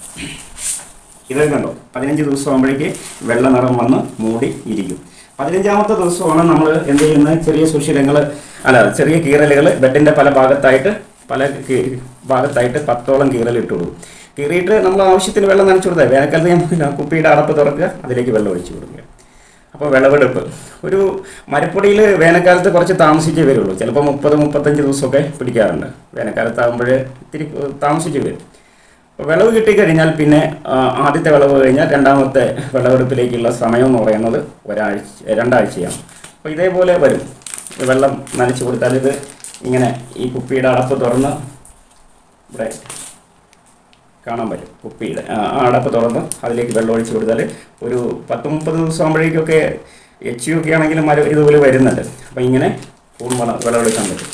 ഇത് കണ്ടോ പതിനഞ്ച് ദിവസം ആകുമ്പോഴേക്ക് വെള്ള നിറം വന്ന് മൂടി ഇരിക്കും പതിനഞ്ചാമത്തെ ദിവസമാണ് നമ്മൾ എന്ത് ചെയ്യുന്നത് ചെറിയ സുഷിരങ്ങൾ അല്ല ചെറിയ കീറലുകൾ ബെഡിൻ്റെ പല ഭാഗത്തായിട്ട് പല കീ- ഭാഗത്തായിട്ട് പത്തോളം കീറൽ ഇട്ട് കൊടുക്കും കീറിയിട്ട് നമ്മൾ ആവശ്യത്തിന് വെള്ളം നനച്ചു കൊടുത്താൽ വേനൽക്കാലത്ത് ഞാൻ കുപ്പിയുടെ അടപ്പ് തുറക്കുക അതിലേക്ക് വെള്ളം ഒഴിച്ചു കൊടുക്കുക അപ്പോൾ വിളവെടുപ്പ് ഒരു മരപ്പൊടിയിൽ വേനൽക്കാലത്ത് കുറച്ച് താമസിച്ചേ വരുള്ളൂ ചിലപ്പോൾ മുപ്പത് മുപ്പത്തഞ്ച് ദിവസമൊക്കെ പിടിക്കാറുണ്ട് വേനൽക്കാലത്താകുമ്പോൾ ഇത്തിരി താമസിച്ച് വരും അപ്പോൾ വിളവ് കിട്ടിക്കഴിഞ്ഞാൽ പിന്നെ ആ, ആദ്യത്തെ വിളവ് കഴിഞ്ഞാൽ രണ്ടാമത്തെ വിളവെടുപ്പിലേക്കുള്ള സമയം എന്ന് പറയുന്നത് ഒരാഴ്ച രണ്ടാഴ്ചയാണ് അപ്പോൾ ഇതേപോലെ വരും വെള്ളം നനച്ച് കൊടുത്താൽ ഇത് ഇങ്ങനെ ഈ കുപ്പിയുടെ അടപ്പ് തുറന്ന് ഇവിടെ കാണാൻ പറ്റും കുപ്പിയുടെ ആ ആ അടപ്പ് തുറന്ന് അതിലേക്ക് വെള്ളം ഒഴിച്ച് കൊടുത്താൽ ഒരു പത്ത് മുപ്പത് ദിവസം ആകുമ്പോഴേക്കൊക്കെ എച്ച് യു ഒക്കെ ആണെങ്കിലും മരം ഇതുപോലെ വരുന്നുണ്ട് അപ്പം ഇങ്ങനെ കൂൺവള വിളവെടുക്കാൻ പറ്റും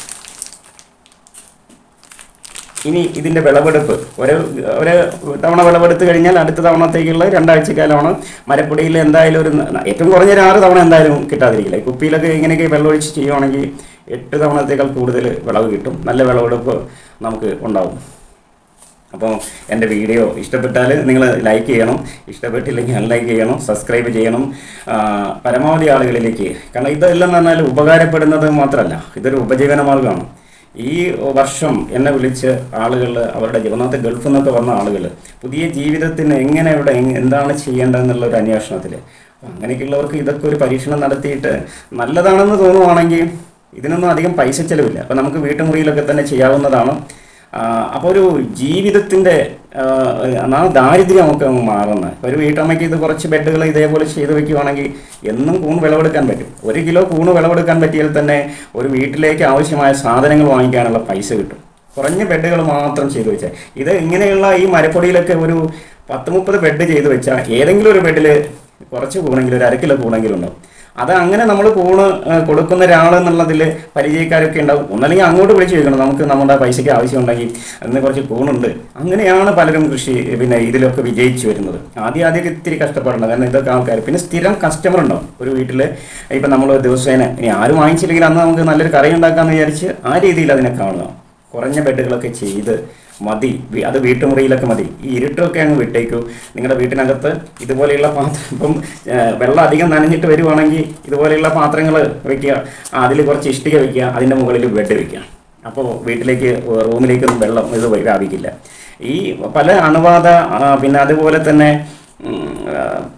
ഇനി ഇതിൻ്റെ വിളവെടുപ്പ് ഒരു ഒരു തവണ വിളവെടുത്ത് കഴിഞ്ഞാൽ അടുത്ത തവണത്തേക്കുള്ള രണ്ടാഴ്ചക്കാലമാണ് മരപ്പൊടിയിൽ എന്തായാലും ഒരു ന- ഏറ്റവും കുറഞ്ഞ ഒരു ആറ് തവണ എന്തായാലും കിട്ടാതിരിക്കില്ല ഈ കുപ്പിയിലൊക്കെ ഇങ്ങനെയൊക്കെ വെള്ളമൊഴിച്ച് ചെയ്യുവാണെങ്കിൽ എട്ട് തവണത്തേക്കാൾ കൂടുതൽ വിളവ് കിട്ടും നല്ല വിളവെടുപ്പ് നമുക്ക് ഉണ്ടാവും അപ്പോൾ എൻ്റെ വീഡിയോ ഇഷ്ടപ്പെട്ടാൽ നിങ്ങൾ ലൈക്ക് ചെയ്യണം ഇഷ്ടപ്പെട്ടില്ലെങ്കിൽ അൺലൈക്ക് ചെയ്യണം സബ്സ്ക്രൈബ് ചെയ്യണം ആ, പരമാവധി ആളുകളിലേക്ക് കാരണം ഇതെല്ലാം എന്ന് പറഞ്ഞാൽ ഉപകാരപ്പെടുന്നത് മാത്രമല്ല ഇതൊരു ഉപജീവന മാർഗ്ഗമാണ് ഈ വർഷം എന്നെ വിളിച്ച് ആളുകൾ അവരുടെ ജീവിതത്തിൽ ഗൾഫിൽ നിന്നൊക്കെ വന്ന ആളുകൾ പുതിയ ജീവിതത്തിന് എങ്ങനെ ഇവിടെ എങ്- എന്താണ് ചെയ്യേണ്ടതെന്നുള്ള ഒരു അന്വേഷണത്തിൽ അങ്ങനെയൊക്കെയുള്ളവർക്ക് ഇതൊക്കെ ഒരു പരീക്ഷണം നടത്തിയിട്ട് നല്ലതാണെന്ന് തോന്നുവാണെങ്കിൽ ഇതിനൊന്നും അധികം പൈസ ചെലവില്ല അപ്പോൾ നമുക്ക് വീട്ടുമുറിയിലൊക്കെ തന്നെ ചെയ്യാവുന്നതാണ് അപ്പോൾ ഒരു ജീവിതത്തിൻ്റെ ആ ദാരിദ്ര്യം നമുക്ക് അങ്ങ് മാറുന്നത് ഇപ്പോൾ ഒരു വീട്ടമ്മയ്ക്ക് ഇത് കുറച്ച് ബെഡുകൾ ഇതേപോലെ ചെയ്ത് വെക്കുകയാണെങ്കിൽ എന്നും കൂണ് വിളവെടുക്കാൻ പറ്റും ഒരു കിലോ കൂണ് വിളവെടുക്കാൻ പറ്റിയാൽ തന്നെ ഒരു വീട്ടിലേക്ക് ആവശ്യമായ സാധനങ്ങൾ വാങ്ങിക്കാനുള്ള പൈസ കിട്ടും കുറഞ്ഞ ബെഡുകൾ മാത്രം ചെയ്തു വെച്ചാൽ ഇത് ഇങ്ങനെയുള്ള ഈ മരപ്പൊടിയിലൊക്കെ ഒരു പത്ത് മുപ്പത് ബെഡ് ചെയ്ത് വെച്ചാൽ ഏതെങ്കിലും ഒരു ബെഡിൽ കുറച്ച് കൂണെങ്കിലും ഒരു അര കിലോ കൂണെങ്കിലും ഉണ്ടാവും അത് അങ്ങനെ നമ്മൾ കൂണ് ഏഹ്, കൊടുക്കുന്ന ഒരാളെന്നുള്ളതിൽ പരിചയക്കാരൊക്കെ ഉണ്ടാവും ഒന്നല്ലെങ്കിൽ അങ്ങോട്ട് വിളിച്ച് ചോദിക്കണം നമുക്ക് നമ്മുടെ പൈസയ്ക്ക് ആവശ്യമുണ്ടെങ്കിൽ അതിന് കുറച്ച് കൂണുണ്ട് അങ്ങനെയാണ് പലരും കൃഷി പിന്നെ ഇതിലൊക്കെ വിജയിച്ചു വരുന്നത് ആദ്യം ആദ്യം ഇത്തിരി കഷ്ടപ്പെടണം കാരണം ഇതൊക്കെ ആൾക്കാർ പിന്നെ സ്ഥിരം കസ്റ്റമർ ഉണ്ടാവും ഒരു വീട്ടിൽ ഇപ്പം നമ്മൾ ദിവസേന ഇനി ആരും വാങ്ങിച്ചില്ലെങ്കിൽ അന്ന് നമുക്ക് നല്ലൊരു കറി ഉണ്ടാക്കാമെന്ന് വിചാരിച്ച് ആ രീതിയിൽ അതിനെ കാണുക കുറഞ്ഞ ബെഡുകളൊക്കെ ചെയ്ത് മതി വി- അത് വീട്ടുമുറിയിലൊക്കെ മതി ഈ ഇരുട്ടൊക്കെ അങ്ങ് വിട്ടേക്കൂ നിങ്ങളുടെ വീട്ടിനകത്ത് ഇതുപോലെയുള്ള പാത്രം ഇപ്പം ആ, വെള്ളം അധികം നനഞ്ഞിട്ട് വരുവാണെങ്കിൽ ഇതുപോലെയുള്ള പാത്രങ്ങൾ വെക്കുക അതിൽ കുറച്ച് ഇഷ്ടിക വെക്കുക അതിൻ്റെ മുകളിൽ ബെഡ് വെക്കുക അപ്പോൾ വീട്ടിലേക്ക് റൂമിലേക്കൊന്നും വെള്ളം ഇത് വ്യാപിക്കില്ല ഈ പല അണുബാധ ആ, പിന്നെ അതുപോലെ തന്നെ ഉം, ആ,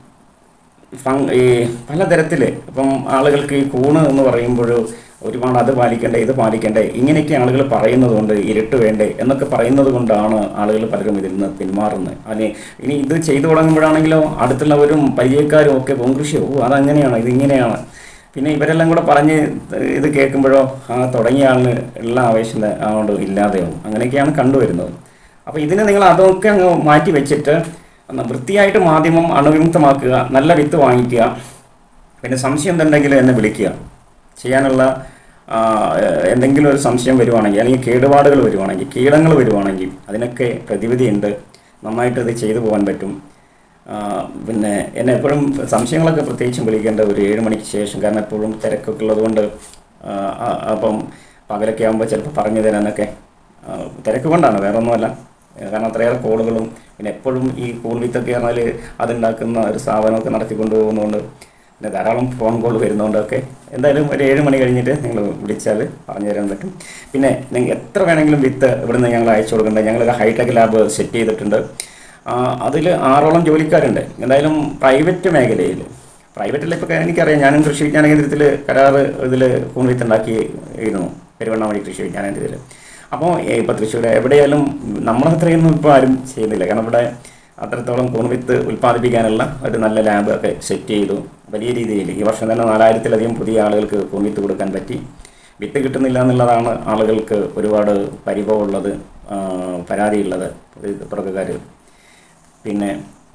ഫങ് ഈ പലതരത്തിൽ ഇപ്പം ആളുകൾക്ക് ഈ കൂണ് എന്ന് പറയുമ്പോൾ ഒരുപാട് അത് പാലിക്കണ്ടേ ഇത് പാലിക്കണ്ടേ ഇങ്ങനെയൊക്കെ ആളുകൾ പറയുന്നത് കൊണ്ട് ഇരുട്ട് വേണ്ടേ എന്നൊക്കെ പറയുന്നത് കൊണ്ടാണ് ആളുകൾ പലരും ഇതിൽ നിന്ന് പിന്മാറുന്നത് അല്ലെ ഇനി ഇത് ചെയ്തു തുടങ്ങുമ്പോഴാണെങ്കിലോ അടുത്തുള്ളവരും പരിചയക്കാരും ഒക്കെ കോൺകൃഷി ഓ അതങ്ങനെയാണ് ഇതിങ്ങനെയാണ് പിന്നെ ഇവരെല്ലാം കൂടെ പറഞ്ഞ് ഇത് കേൾക്കുമ്പോഴോ ആ തുടങ്ങിയ ആളിന് ഉള്ള ആവേശം അതുകൊണ്ട് ഇല്ലാതെയാവും അങ്ങനെയൊക്കെയാണ് കണ്ടുവരുന്നത് അപ്പോൾ ഇതിന് നിങ്ങൾ അതൊക്കെ അങ്ങ് മാറ്റി വെച്ചിട്ട് ഒന്ന് വൃത്തിയായിട്ട് മാധ്യമം അണുവിമുക്തമാക്കുക നല്ല വിത്ത് വാങ്ങിക്കുക പിന്നെ സംശയം എന്തുണ്ടെങ്കിൽ എന്നെ വിളിക്കുക ചെയ്യാനുള്ള ആ, എന്തെങ്കിലും ഒരു സംശയം വരുവാണെങ്കിൽ അല്ലെങ്കിൽ കേടുപാടുകൾ വരുവാണെങ്കിൽ കീടങ്ങൾ വരുവാണെങ്കിൽ അതിനൊക്കെ പ്രതിവിധിയുണ്ട് നന്നായിട്ട് ഇത് ചെയ്തു പോകാൻ പറ്റും ആ, പിന്നെ എന്നെ എപ്പോഴും സംശയങ്ങളൊക്കെ പ്രത്യേകിച്ചും വിളിക്കേണ്ട ഒരു ഏഴ് മണിക്ക് ശേഷം കാരണം എപ്പോഴും തിരക്കൊക്കെ ഉള്ളതുകൊണ്ട് ആ, ആ, അപ്പം പകലൊക്കെ ആകുമ്പോൾ ചിലപ്പോൾ പറഞ്ഞു തരാനൊക്കെ ആ, തിരക്ക് കൊണ്ടാണ് വേറെ ഒന്നുമല്ല കാരണം അത്രയേറെ കോളുകളും പിന്നെ എപ്പോഴും ഈ കൂൺ വിത്തൊക്കെ പറഞ്ഞാൽ അതുണ്ടാക്കുന്ന ഒരു സ്ഥാപനമൊക്കെ നടത്തിക്കൊണ്ട് പോകുന്നതുകൊണ്ട് പിന്നെ ധാരാളം ഫോൺ കോൾ വരുന്നതുകൊണ്ടൊക്കെ എന്തായാലും ഒരു ഏഴ് മണി കഴിഞ്ഞിട്ട് നിങ്ങൾ വിളിച്ചാൽ പറഞ്ഞു തരാൻ പറ്റും പിന്നെ നിങ്ങൾ എത്ര വേണമെങ്കിലും വിത്ത് ഇവിടുന്ന് ഞങ്ങൾ അയച്ചു കൊടുക്കുന്നുണ്ട് ഞങ്ങൾ ഹൈടെക് ലാബ് സെറ്റ് ചെയ്തിട്ടുണ്ട് അതിൽ ആറോളം ജോലിക്കാരുണ്ട് എന്തായാലും പ്രൈവറ്റ് മേഖലയിൽ പ്രൈവറ്റിൽ ഇപ്പോൾ എനിക്കറിയാം ഞാനും കൃഷി വിജ്ഞാന കേന്ദ്രത്തിൽ കരാറ് ഇതിൽ കൂൺവിത്ത് ഉണ്ടാക്കിയിരുന്നു പെരുവണ്ണാമണി കൃഷി വിജ്ഞാന കേന്ദ്രത്തിൽ അപ്പോൾ ഇപ്പോൾ തൃശ്ശൂർ എവിടെയായാലും നമ്മളത്രയൊന്നും ഇപ്പോൾ ആരും ചെയ്യുന്നില്ല കാരണം ഇവിടെ അത്രത്തോളം കൂൺവിത്ത് ഉൽപ്പാദിപ്പിക്കാനുള്ള ഒരു നല്ല ലാബ് ഒക്കെ സെറ്റ് ചെയ്തു വലിയ രീതിയിൽ ഈ വർഷം തന്നെ നാലായിരത്തിലധികം പുതിയ ആളുകൾക്ക് കൂൺവിത്ത് കൊടുക്കാൻ പറ്റി വിത്ത് കിട്ടുന്നില്ല എന്നുള്ളതാണ് ആളുകൾക്ക് ഒരുപാട് പരിഭവമുള്ളത് ആ, പരാതിയുള്ളത് തുടക്കക്കാർ പിന്നെ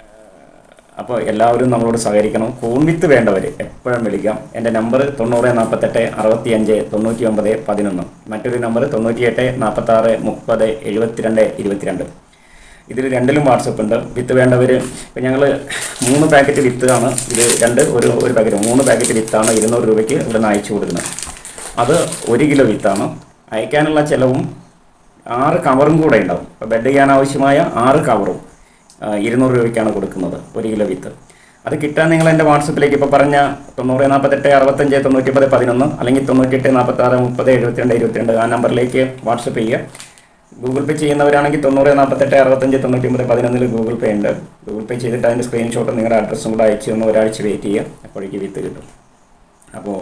അപ്പോൾ എല്ലാവരും നമ്മളോട് സഹകരിക്കണം കൂൺവിത്ത് വേണ്ടവർ എപ്പോഴും വിളിക്കാം എൻ്റെ നമ്പർ തൊണ്ണൂറ് നാൽപ്പത്തെട്ട് അറുപത്തി അഞ്ച് തൊണ്ണൂറ്റി ഒമ്പത് പതിനൊന്ന് മറ്റൊരു നമ്പർ തൊണ്ണൂറ്റിയെട്ട് നാൽപ്പത്താറ് മുപ്പത് എഴുപത്തിരണ്ട് ഇരുപത്തിരണ്ട് ഇതിൽ രണ്ടിലും വാട്സപ്പ് ഉണ്ട് വിത്ത് വേണ്ടവർ ഇപ്പം ഞങ്ങൾ മൂന്ന് പാക്കറ്റ് വിത്താണ് ഇത് രണ്ട് ഒരു ഒരു പാക്കറ്റ് മൂന്ന് പാക്കറ്റ് വിത്താണ് ഇരുന്നൂറ് രൂപയ്ക്ക് ഇവിടെ നിന്ന് അയച്ചു കൊടുക്കുന്നത് അത് ഒരു കിലോ വിത്താണ് അയക്കാനുള്ള ചിലവും ആറ് കവറും കൂടെ ഉണ്ടാവും ഇപ്പോൾ ബെഡ് ചെയ്യാൻ ആവശ്യമായ ആറ് കവറും ആ, ഇരുന്നൂറ് രൂപയ്ക്കാണ് കൊടുക്കുന്നത് ഒരു കിലോ വിത്ത് അത് കിട്ടാൻ നിങ്ങൾ എൻ്റെ വാട്സപ്പിലേക്ക് ഇപ്പോൾ പറഞ്ഞ തൊണ്ണൂറ് നാൽപ്പത്തെട്ട് അറുപത്തഞ്ച് തൊണ്ണൂറ്റിപ്പത് പതിനൊന്ന് അല്ലെങ്കിൽ തൊണ്ണൂറ്റെട്ട് നാൽപ്പത്താറ് മുപ്പത് എഴുപത്തിരണ്ട് ഇരുപത്തിരണ്ട് ആ നമ്പറിലേക്ക് വാട്സപ്പ് ചെയ്യുക ഗൂഗിൾ പേ ചെയ്യുന്നവരാണെങ്കിൽ തൊണ്ണൂറ് നാൽപ്പത്തെട്ട് അറുപത്തഞ്ച് തൊണ്ണൂറ്റി ഒമ്പത് പതിനൊന്നിൽ ഗൂഗിൾ പേ ഉണ്ട് ഗൂഗിൾ പേ ചെയ്തിട്ട് അതിൻ്റെ സ്ക്രീൻഷോട്ട് നിങ്ങളുടെ അഡ്രസ്സും കൂടെ അയച്ചു തന്ന് ഒരാഴ്ച വെയിറ്റ് ചെയ്യുക അപ്പോഴേക്ക് വിത്ത് കിട്ടും അപ്പോൾ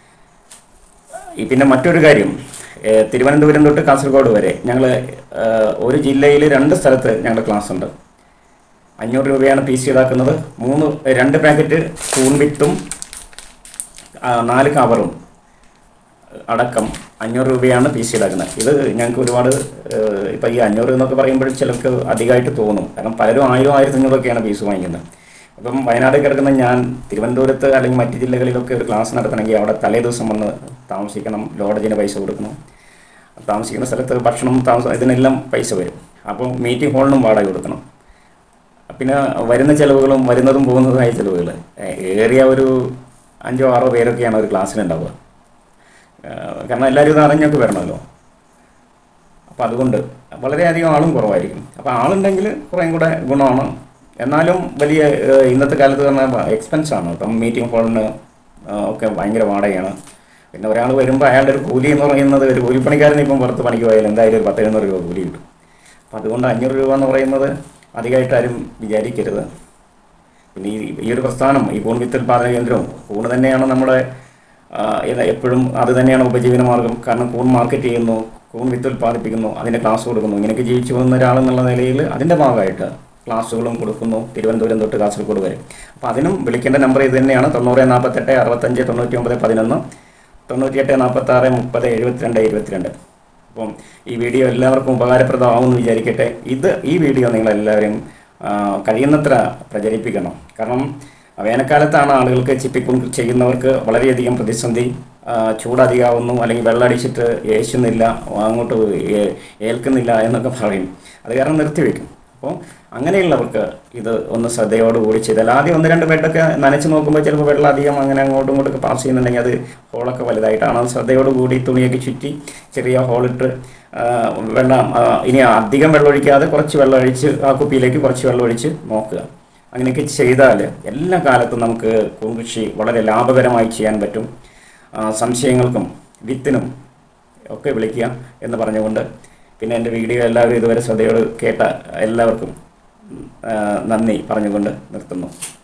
ഈ പിന്നെ മറ്റൊരു കാര്യം ഏഹ് തിരുവനന്തപുരം തൊട്ട് കാസർഗോഡ് വരെ ഞങ്ങൾ ഒരു ജില്ലയിൽ രണ്ട് സ്ഥലത്ത് ഞങ്ങളുടെ ക്ലാസ് ഉണ്ട് അഞ്ഞൂറ് രൂപയാണ് പി സി ഈടാക്കുന്നത് മൂന്ന് രണ്ട് പാക്കറ്റ് സ്പൂൺ വിത്തും ആ, നാല് കവറും അടക്കം അഞ്ഞൂറ് രൂപയാണ് പി സി ഈടാക്കുന്നത് ഇത് ഞങ്ങൾക്ക് ഒരുപാട് ഇപ്പം ഈ അഞ്ഞൂറ് എന്നൊക്കെ പറയുമ്പോൾ ചിലർക്ക് അധികമായിട്ട് തോന്നും കാരണം പലരും ആയിരം ആയിരത്തി അഞ്ഞൂറൊക്കെയാണ് ഫീസ് വാങ്ങിക്കുന്നത് അപ്പം വയനാട് കിടക്കുന്ന ഞാൻ തിരുവനന്തപുരത്ത് അല്ലെങ്കിൽ മറ്റ് ജില്ലകളിലൊക്കെ ഒരു ക്ലാസ് നടത്തണമെങ്കിൽ അവിടെ തലേ ദിവസം വന്ന് താമസിക്കണം ലോഡ്ജിന് പൈസ കൊടുക്കണം താമസിക്കുന്ന സ്ഥലത്ത് ഭക്ഷണം താമസം ഇതിനെല്ലാം പൈസ വരും അപ്പോൾ മീറ്റിംഗ് ഹാളിനും വാടക കൊടുക്കണം പിന്നെ വരുന്ന ചിലവുകളും വരുന്നതും പോകുന്നതുമായ ചിലവുകൾ ഏറിയ ഒരു അഞ്ചോ ആറോ പേരൊക്കെയാണ് ഒരു ക്ലാസ്സിലുണ്ടാവുക ഏഹ് കാരണം എല്ലാവരും ഇത് അറിഞ്ഞൊക്കെ വരണമല്ലോ അപ്പോൾ അതുകൊണ്ട് വളരെയധികം ആളും കുറവായിരിക്കും അപ്പോൾ ആളുണ്ടെങ്കിൽ കുറേയും കൂടെ ഗുണമാണ് എന്നാലും വലിയ ഏഹ് ഇന്നത്തെ കാലത്ത് പറഞ്ഞാൽ എക്സ്പെൻസ് ആണ് ഇപ്പം മീറ്റിംഗ് ഹാളിന് ഒക്കെ ഭയങ്കര വാടകയാണ് പിന്നെ ഒരാൾ വരുമ്പോൾ അയാളുടെ ഒരു കൂലി എന്ന് പറയുന്നത് ഒരു കൂലിപ്പണിക്കാരന് ഇപ്പം പുറത്ത് പണിക്ക് പോയാൽ എന്തായാലും ഒരു പത്ത് എഴുന്നൂറ് രൂപ കൂലി കിട്ടും അപ്പം അതുകൊണ്ട് അഞ്ഞൂറ് രൂപ എന്ന് പറയുന്നത് അധികമായിട്ട് ആരും വിചാരിക്കരുത് പിന്നെ ഈ ഈ ഒരു പ്രസ്ഥാനം ഈ കൂൺ വിത്ത് ഉൽപാദന കേന്ദ്രവും കൂണ് തന്നെയാണ് നമ്മുടെ ആ, ഇത് എപ്പോഴും അത് തന്നെയാണ് ഉപജീവന മാർഗം കാരണം കൂൺ മാർക്കറ്റ് ചെയ്യുന്നു കൂൺ വിത്ത് ഉൽപ്പാദിപ്പിക്കുന്നു അതിൻ്റെ ക്ലാസ് കൊടുക്കുന്നു ഇങ്ങനെയൊക്കെ ജീവിച്ചു പോകുന്ന ഒരാളെന്നുള്ള നിലയിൽ അതിൻ്റെ ഭാഗമായിട്ട് ക്ലാസ്സുകളും കൊടുക്കുന്നു തിരുവനന്തപുരം തൊട്ട് കാസർഗോഡ് വരെ അപ്പോൾ അതിനും വിളിക്കേണ്ട നമ്പർ ഇത് തന്നെയാണ് തൊണ്ണൂറ് നാൽപ്പത്തെട്ട് അറുപത്തഞ്ച് തൊണ്ണൂറ്റി ഒമ്പത് പതിനൊന്ന് തൊണ്ണൂറ്റിയെട്ട് നാൽപ്പത്താറ് മുപ്പത് എഴുപത്തിരണ്ട് ഇരുപത്തിരണ്ട് അപ്പം ഈ വീഡിയോ എല്ലാവർക്കും ഉപകാരപ്രദമാവുമെന്ന് വിചാരിക്കട്ടെ ഇത് ഈ വീഡിയോ നിങ്ങളെല്ലാവരും ആ, കഴിയുന്നത്ര പ്രചരിപ്പിക്കണം കാരണം വേനൽക്കാലത്താണ് ആളുകൾക്ക് ചിപ്പിക്കുൺ ചെയ്യുന്നവർക്ക് വളരെയധികം പ്രതിസന്ധി ആ, ചൂടധികമാവുന്നു അല്ലെങ്കിൽ വെള്ളമടിച്ചിട്ട് ഏശുന്നില്ല അങ്ങോട്ട് ഏ- ഏൽക്കുന്നില്ല എന്നൊക്കെ പറയും അത് കാരണം നിർത്തിവെക്കും അപ്പോൾ അങ്ങനെയുള്ളവർക്ക് ഇത് ഒന്ന് ശ്രദ്ധയോടുകൂടി ചെയ്താൽ ആദ്യം ഒന്ന് രണ്ട് ബെഡൊക്കെ നനച്ച് നോക്കുമ്പോൾ ചിലപ്പോൾ വെള്ളം അധികം അങ്ങനെ അങ്ങോട്ടും ഇങ്ങോട്ടൊക്കെ പാസ് ചെയ്യുന്നുണ്ടെങ്കിൽ അത് ഹോളൊക്കെ വലുതായിട്ടാണ് അത് ശ്രദ്ധയോടുകൂടി തുണിയൊക്കെ ചുറ്റി ചെറിയ ഹോളിട്ട് ആ, വെള്ളം ആ, ഇനി അധികം വെള്ളം ഒഴിക്കാതെ കുറച്ച് വെള്ളം ഒഴിച്ച് ആ കുപ്പിയിലേക്ക് കുറച്ച് വെള്ളം ഒഴിച്ച് നോക്കുക അങ്ങനെയൊക്കെ ചെയ്താൽ എല്ലാ കാലത്തും നമുക്ക് പൂങ്കൃഷി വളരെ ലാഭകരമായി ചെയ്യാൻ പറ്റും ആ, സംശയങ്ങൾക്കും വിത്തിനും ഒക്കെ വിളിക്കുക എന്ന് പറഞ്ഞുകൊണ്ട് പിന്നെ എൻ്റെ വീഡിയോ എല്ലാവരും ഇതുവരെ ശ്രദ്ധയോട് കേട്ട എല്ലാവർക്കും ആ, നന്ദി പറഞ്ഞുകൊണ്ട് നിർത്തുന്നു